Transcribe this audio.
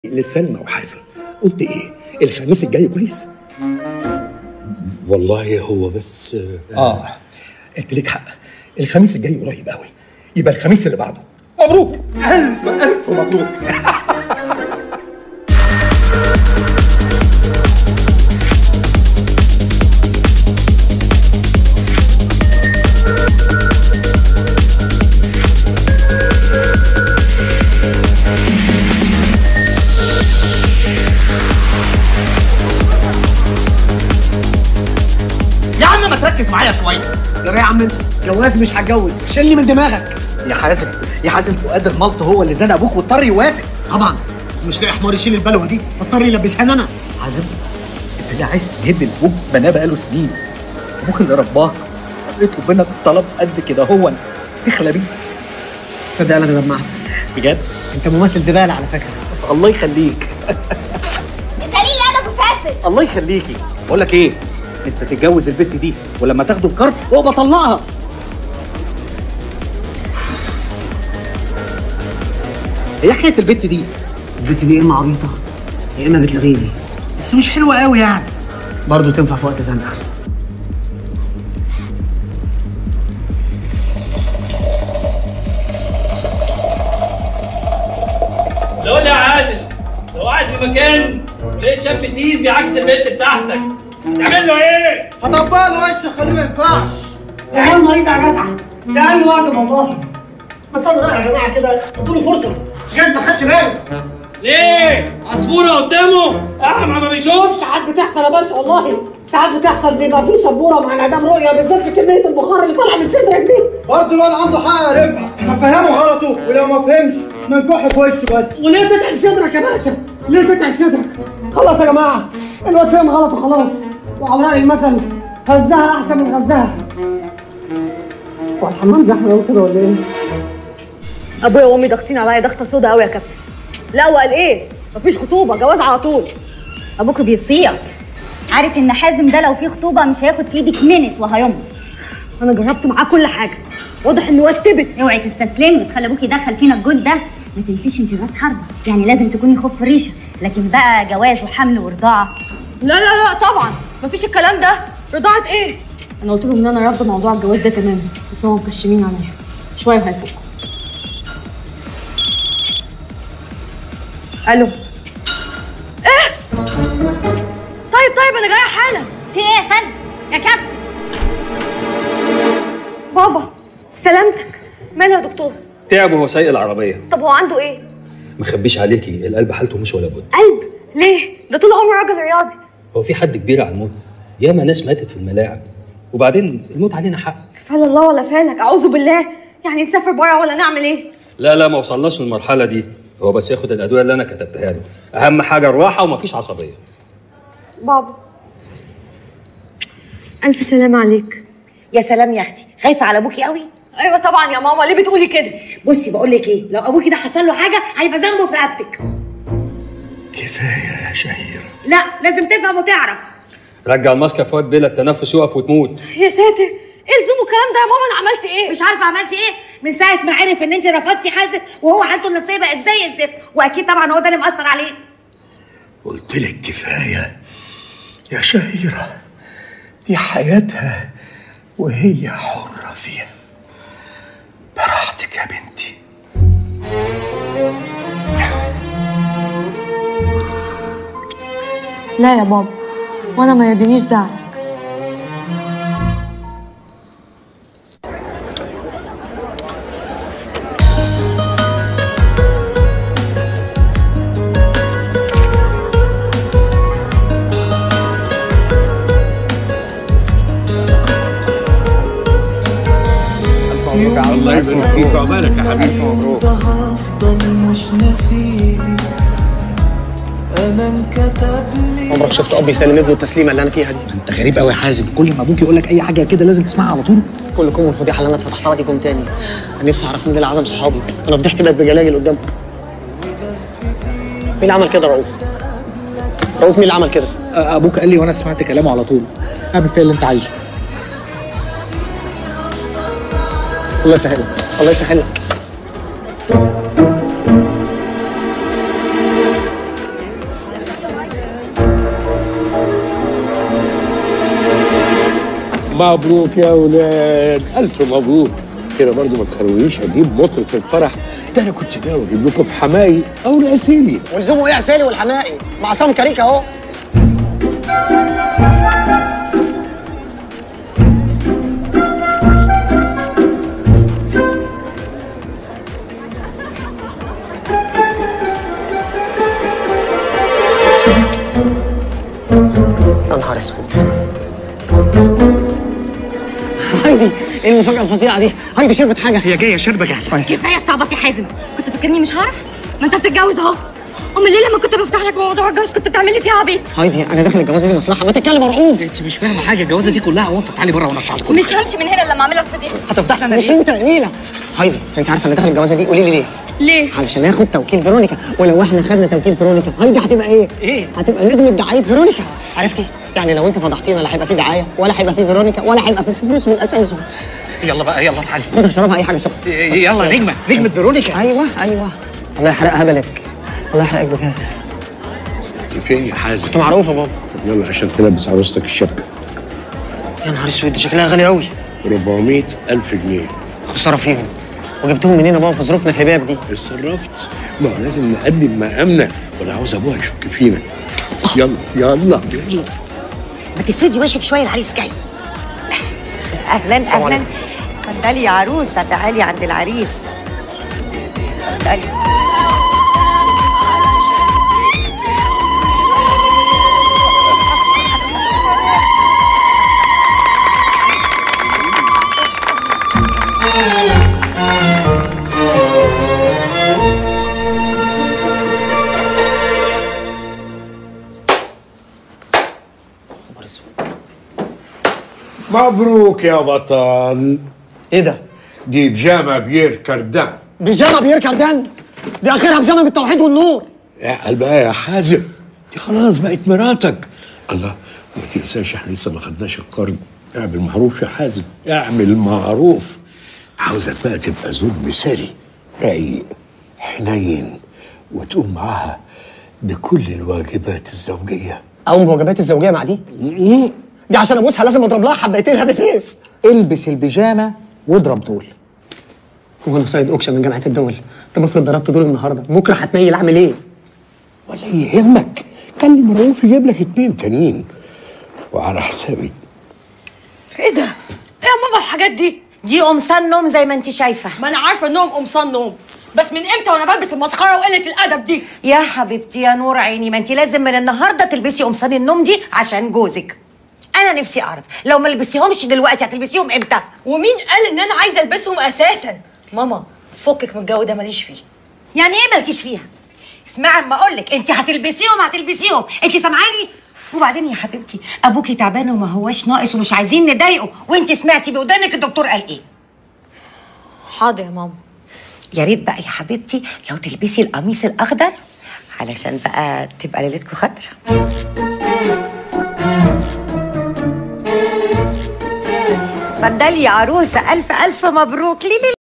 لسلمى وحازم قلت ايه الخميس الجاي كويس والله هو بس اه انت ليك حق الخميس الجاي قريب قوي يبقى الخميس اللي بعده مبروك الف الف مبروك يا عم ما تركز معايا شويه يا يا عم انت جواز مش هتجوز شيلني من دماغك يا حازم يا حازم فؤاد الملط هو اللي زنق ابوك واضطر يوافق طبعا مش لاقي حمار يشيل البلوه دي فاضطر يلبسها انا حازم انت ليه عايز تهد الابوك بناه بقاله سنين ابوك اللي رباك يطلب منك طلب قد كده هو تخلى بيه تصدق انا دمعت بجد انت ممثل زباله على فكره الله يخليك دليل ادب وسافر الله يخليكي بقول لك ايه انت تتجوز البت دي ولما تاخدوا الكارت هو بطلقها هي حكايه البت دي البنت دي يا اما عبيطه يا اما بتلغيني بس مش حلوه قوي يعني برضه تنفع في وقت زنقه لو يا عادل لو قاعد في مكان ولقيت شاب سيس بيعكس البنت بتاعتك تعمل له ايه؟ هطبق له وشه خليه ما ينفعش ده عيل مريض يا جدع ده قال له واجب والله بس انا رأيي يا جماعه كده ادوا فرصه جاز ما خدش باله ليه؟ عصفورة قدامه أعمى ما بيشوفش ساعات بتحصل يا باشا والله ساعات بتحصل بيبقى في شبوره مع انعدام رؤيه بالذات في كميه البخار اللي طالعه من صدرك دي برضه الواد عنده حق يا رفعت احنا فهمه غلطه ولو ما فهمش ننكحه في وشه بس وليه تتعب صدرك يا باشا ليه تتعب صدرك خلاص يا جماعه الواد فهم غلط وخلاص وعلى راي المثل هزها احسن من غزها هو الحمام زحمه قوي كده ولا ايه؟ ابويا وامي ضاغطين عليا ضغطه سودا قوي يا كابتن لا وقال ايه مفيش خطوبه جواز على طول ابوك بيصيع عارف ان حازم ده لو في خطوبه مش هياخد في ايدك منت وهيمضي انا جربت معاه كل حاجه واضح انه وتبت اوعي تستسلمي وتخلي ابوك يدخل فينا الجول ده ما تنسيش انت راس حربه يعني لازم تكوني خف ريشه لكن بقى جواز وحمل ورضاعه لا لا لا طبعا مفيش الكلام ده رضاعه ايه انا قلت لهم ان انا رافضه موضوع الجواز ده تماما بس هم مكشمين عليا شويه وهيفوقوا الو ايه طيب طيب انا جايه حالا في ايه يا سلمى يا كابتن بابا سلامتك ماله يا دكتور تعب وهو سايق العربيه طب هو عنده ايه ما اخبيش عليكي القلب حالته مش ولا بد قلب ليه ده طول عمره راجل رياضي هو في حد كبير على الموت ياما ناس ماتت في الملاعب وبعدين الموت علينا حق فال الله ولا فالك اعوذ بالله يعني نسافر بره ولا نعمل ايه لا لا ما وصلناش للمرحله دي هو بس ياخد الادويه اللي انا كتبتها له اهم حاجه الراحه ومفيش عصبيه بابا الف سلام عليك يا سلام يا اختي خايفه على ابوكي قوي ايوه طبعا يا ماما ليه بتقولي كده بصي بقول لك ايه لو ابوكي ده حصل له حاجه هيبقى ذنبه في رقبتك كفايه يا شهير لا لازم تفهم وتعرف رجع الماسك يا فؤاد بلا التنفس يقف وتموت يا ساتر ايه لزوم الكلام ده يا ماما انا عملت ايه مش عارفه عملتي ايه من ساعه ما عرف ان انت رفضتي حازم وهو حالته النفسيه بقت زي الزفت واكيد طبعا هو ده اللي مأثر عليه قلت لك كفايه يا شهيره دي حياتها وهي حره فيها براحتك يا بنتي لا يا بابا وانا ما يرضينيش زعلك الله يبارك فيك وعقبالك يا حبيبي مبروك هفضل مش ناسيه انا انكتب لي عمرك شفت اب يسلم ابنه التسليمه اللي انا فيها دي انت غريب قوي يا حازم كل ما ابوك يقول لك اي حاجه كده لازم تسمعها على طول كلكم الفضيحه اللي انا فتحتها دي جم تاني انا نفسي اعرف مين اللي عزم صحابي انا فضحت بقت بجلاجل قدامك مين اللي عمل كده رؤوف رؤوف مين اللي عمل كده ابوك قال لي وانا سمعت كلامه على طول اعمل فيها اللي انت عايزه الله يسهلك الله يسهلك مبروك يا ولاد الف مبروك كده برضو ما تخلونيش اجيب مطرب في الفرح ده انا كنت ناوي اجيب لكم حماي او العسيلي ولزومه ايه عسالي والحمائي مع عصام كاريكا اهو يا نهار اسود هايدي ايه المفاجأة الفظيعة دي؟ هايدي شربت حاجة هي جاية شربة جاهزة كفايه استعبط يا حازم كنت فاكرني مش هعرف ما انت بتتجوز اهو امال ليه لما كنت بفتح لك موضوع الجواز كنت بتعمل لي فيها عبيط هايدي انا داخل الجوازة دي مصلحة ما تتكلم مرعوف انت مش فاهمة حاجة الجوازة دي كلها وانت تعالي بره وانا اشرح لك مش همشي من هنا الا لما اعمل لك فضيحه هتفضحنا انا مش انت يا نيلة هايدي انت عارفة انا داخل الجوازة دي قولي لي ليه؟ ليه؟ علشان اخد توكيل فيرونيكا ولو احنا خدنا توكيل فيرونيكا هايدي هتبقى ايه؟ ايه؟ هتبقى نجمة دعاية فيرونيكا عرفتي؟ يعني لو انت فضحتينا لا هيبقى في دعاية ولا هيبقى في فيرونيكا ولا هيبقى في فلوس من اساسه يلا بقى يلا تعالي خد اشربها اي حاجة سخنة يلا نجمة نجمة فيرونيكا ايوه ايوه الله يحرقها بالك الله يحرقك بكاس انت فين يا حازم انت معروفة بابا يلا عشان تلبس عروستك الشبكه يا نهار اسود دي شكلها غالي قوي 400 الف جنيه خسارة فيهم وجبتهم منين يا بابا في ظروفنا الهباب دي اتصرفت ما هو لازم نقدم مقامنا ولا عاوز ابوها يشك فينا يلا يلا يلا ما تفردي وشك شويه العريس جاي اهلا اهلا اتفضلي يا عروسه تعالي عند العريس اتفضلي مبروك يا بطل ايه ده؟ دي بيجامه بيير كاردان بيجامة بيير كاردان دي اخرها بيجامة بالتوحيد والنور اعقل بقى يا حازم دي خلاص بقت مراتك الله ما تنساش احنا لسه ما خدناش القرض اعمل معروف يا حازم اعمل معروف عاوزك بقى تبقى زوج مثالي رقيق حنين وتقوم معاها بكل الواجبات الزوجيه اقوم بواجبات الزوجيه مع دي دي عشان ابوسها لازم اضرب لها حبيتين لها بفيس البس البيجامه واضرب دول وانا صيد اوكشا من جامعه الدول طب افرض ضربت دول النهارده بكره هتنيل اعمل ايه؟ ولا يهمك كلم رؤوف يجيب لك اتنين تانيين وعلى حسابي ايه ده؟ ايه يا ماما الحاجات دي؟ دي قمصان نوم زي ما انت شايفه ما انا عارفه انهم قمصان نوم بس من امتى وانا بلبس المسخره وقله الادب دي؟ يا حبيبتي يا نور عيني ما انت لازم من النهارده تلبسي قمصان النوم دي عشان جوزك انا نفسي اعرف لو ما لبستيهمش دلوقتي هتلبسيهم امتى ومين قال ان انا عايزه البسهم اساسا؟ ماما فكك من الجو ده ماليش فيه يعني ايه مالكيش فيها اسمعي اما اقول لك انت هتلبسيهم هتلبسيهم انت سامعاني وبعدين يا حبيبتي ابوكي تعبان وما هواش ناقص ومش عايزين نضايقه وانت سمعتي بودانك الدكتور قال ايه حاضر يا ماما يا ريت بقى يا حبيبتي لو تلبسي القميص الاخضر علشان بقى تبقى ليلتكم خضرا اتفضلي يا عروسه الف الف مبروك ليلي